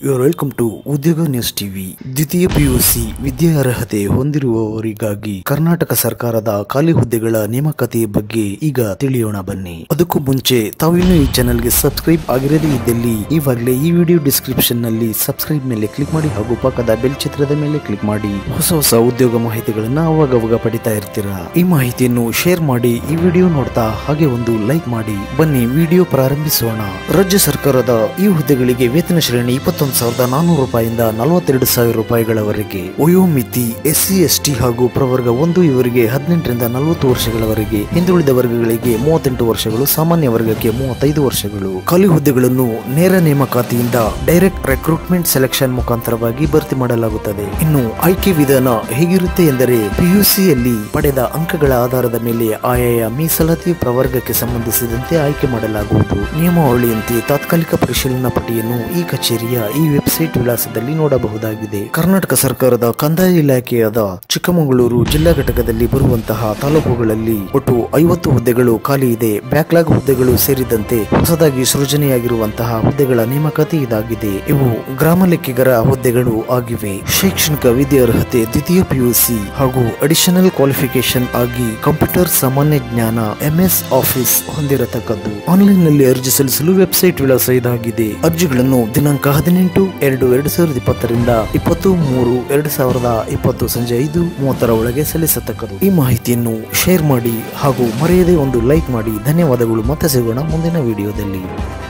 your welcome to Udyoga news TV ದ್ವಿತೀಯ PUC ವಿದ್ಯಾರ್ಹತೆ ಹೊಂದಿರುವವರಿಗಾಗಿ ಕರ್ನಾಟಕ ಸರ್ಕಾರದ ಖಾಲಿ ಹುದ್ದೆಗಳ ನೇಮಕಾತಿಯ ಬಗ್ಗೆ ಈಗ ತಿಳಿಯೋಣ ಬನ್ನಿ ಅದಕ್ಕೂ ಮುಂಚೆ ತಾವಿನ್ನೂ ಈ ಚಾನೆಲ್ಗೆ ಸಬ್ಸ್ಕ್ರೈಬ್ ಆಗಿರದೇ ಇದ್ದಲ್ಲಿ ಈವಾಗಲೇ ಈ ವಿಡಿಯೋ ಡಿಸ್ಕ್ರಿಪ್ಷನ್ ನಲ್ಲಿ ಸಬ್ಸ್ಕ್ರೈಬ್ ಮೇಲೆ ಕ್ಲಿಕ್ ಮಾಡಿ ಹಾಗೂ ಪಕ್ಕದ ಬೆಲ್ ಚಿತ್ರದ ಮೇಲೆ ಕ್ಲಿಕ್ ಮಾಡಿ ಹೊಸ ಹೊಸ ಉದ್ಯೋಗ ಮಾಹಿತಿಗಳನ್ನ ಅವಾಗವಾಗ ಪಡಿತಾ ಇರ್ತೀರಾ ಈ ಮಾಹಿತಿಯನ್ನು ಶೇರ್ ಮಾಡಿ ಈ ವಿಡಿಯೋ ನೋಡ್ತಾ ಹಾಗೆ ಒಂದು ಲೈಕ್ ಮಾಡಿ ಬನ್ನಿ ವಿಡಿಯೋ ಪ್ರಾರಂಭಿಸೋಣ ರಾಜ್ಯ ಸರ್ಕಾರದ ಈ ಹುದ್ದೆಗಳಿಗೆ ವೇತನ ಶ್ರೇಣಿ ಇಪ್ಪತ್ತೊಂದು ಸಾವಿರದ ನಾನ್ನೂರು ರೂಪಾಯಿಂದ ನಲವತ್ತೆರಡು ಸಾವಿರ ರೂಪಾಯಿಗಳವರೆಗೆ ವಯೋಮಿತಿ ಎಸ್ಸಿ ಎಸ್ಟಿ ಹಾಗೂ ಪ್ರವರ್ಗ ಒಂದು ಇವರಿಗೆ ಹದಿನೆಂಟರಿಂದ ನಲವತ್ತು ವರ್ಷಗಳವರೆಗೆ ಹಿಂದುಳಿದ ವರ್ಗಗಳಿಗೆ ಮೂವತ್ತೆಂಟು ವರ್ಷಗಳು ಸಾಮಾನ್ಯ ವರ್ಗಕ್ಕೆ ಮೂವತ್ತೈದು ವರ್ಷಗಳು ಖಾಲಿ ಹುದ್ದೆಗಳನ್ನು ನೇರ ನೇಮಕಾತಿಯಿಂದ ಡೈರೆಕ್ಟ್ ರೆಕ್ರೂಟ್ಮೆಂಟ್ ಸೆಲೆಕ್ಷನ್ ಮುಖಾಂತರವಾಗಿ ಭರ್ತಿ ಮಾಡಲಾಗುತ್ತದೆ ಇನ್ನು ಆಯ್ಕೆ ವಿಧಾನ ಹೇಗಿರುತ್ತೆ ಎಂದರೆ ಪಿಯುಸಿಯಲ್ಲಿ ಪಡೆದ ಅಂಕಗಳ ಆಧಾರದ ಮೇಲೆ ಆಯಾಯ ಮೀಸಲಾತಿ ಪ್ರವರ್ಗಕ್ಕೆ ಸಂಬಂಧಿಸಿದಂತೆ ಆಯ್ಕೆ ಮಾಡಲಾಗುವುದು ನಿಯಮಾವಳಿಯಂತೆ ತಾತ್ಕಾಲಿಕ ಪರಿಶೀಲನಾ ಪಟ್ಟಿಯನ್ನು ಈ ಕಚೇರಿಯ ಈ ವೆಬ್ಸೈಟ್ ವಿಳಾಸದಲ್ಲಿ ನೋಡಬಹುದಾಗಿದೆ ಕರ್ನಾಟಕ ಸರ್ಕಾರದ ಕಂದಾಯ ಇಲಾಖೆಯಾದ ಚಿಕ್ಕಮಗಳೂರು ಜಿಲ್ಲಾ ಘಟಕದಲ್ಲಿ ಬರುವಂತಹ ತಾಲೂಕುಗಳಲ್ಲಿ ಒಟ್ಟು ಐವತ್ತು ಹುದ್ದೆಗಳು ಖಾಲಿ ಇದೆ ಬ್ಯಾಕ್ಲಾಗ್ ಹುದ್ದೆಗಳು ಸೇರಿದಂತೆ ಹೊಸದಾಗಿ ಸೃಜನೆಯಾಗಿರುವಂತಹ ಹುದ್ದೆಗಳ ನೇಮಕಾತಿ ಇದಾಗಿದೆ ಇವು ಗ್ರಾಮ ಲೆಕ್ಕಿಗರ ಹುದ್ದೆಗಳು ಆಗಿವೆ ಶೈಕ್ಷಣಿಕ ವಿದ್ಯಾರ್ಹತೆ ದ್ವಿತೀಯ ಪಿಯುಸಿ ಹಾಗೂ ಅಡಿಷನಲ್ ಕ್ವಾಲಿಫಿಕೇಶನ್ ಆಗಿ ಕಂಪ್ಯೂಟರ್ ಸಾಮಾನ್ಯ ಜ್ಞಾನ ಎಂಎಸ್ ಆಫೀಸ್ ಹೊಂದಿರತಕ್ಕದ್ದು ಆನ್ಲೈನ್ ನಲ್ಲಿ ಅರ್ಜಿ ಸಲ್ಲಿಸಲು ವೆಬ್ಸೈಟ್ ವಿಳಾಸ ಇದಾಗಿದೆ ಅರ್ಜಿಗಳನ್ನು ದಿನಾಂಕ ಹದಿನೆಂಟು ಎರಡು ಎರಡು ಸಾವಿರದ ಇಪ್ಪತ್ತರಿಂದ ಇಪ್ಪತ್ತು ಮೂರು ಎರಡು ಸಾವಿರದ ಇಪ್ಪತ್ತು ಸಂಜೆ ಐದು ಮೂವತ್ತರ ಒಳಗೆ ಸಲ್ಲಿಸತಕ್ಕದ್ದು ಈ ಮಾಹಿತಿಯನ್ನು ಶೇರ್ ಮಾಡಿ ಹಾಗೂ ಮರೆಯದೆ ಒಂದು ಲೈಕ್ ಮಾಡಿ ಧನ್ಯವಾದಗಳು ಮತ್ತೆ ಸಿಗೋಣ ಮುಂದಿನ ವಿಡಿಯೋದಲ್ಲಿ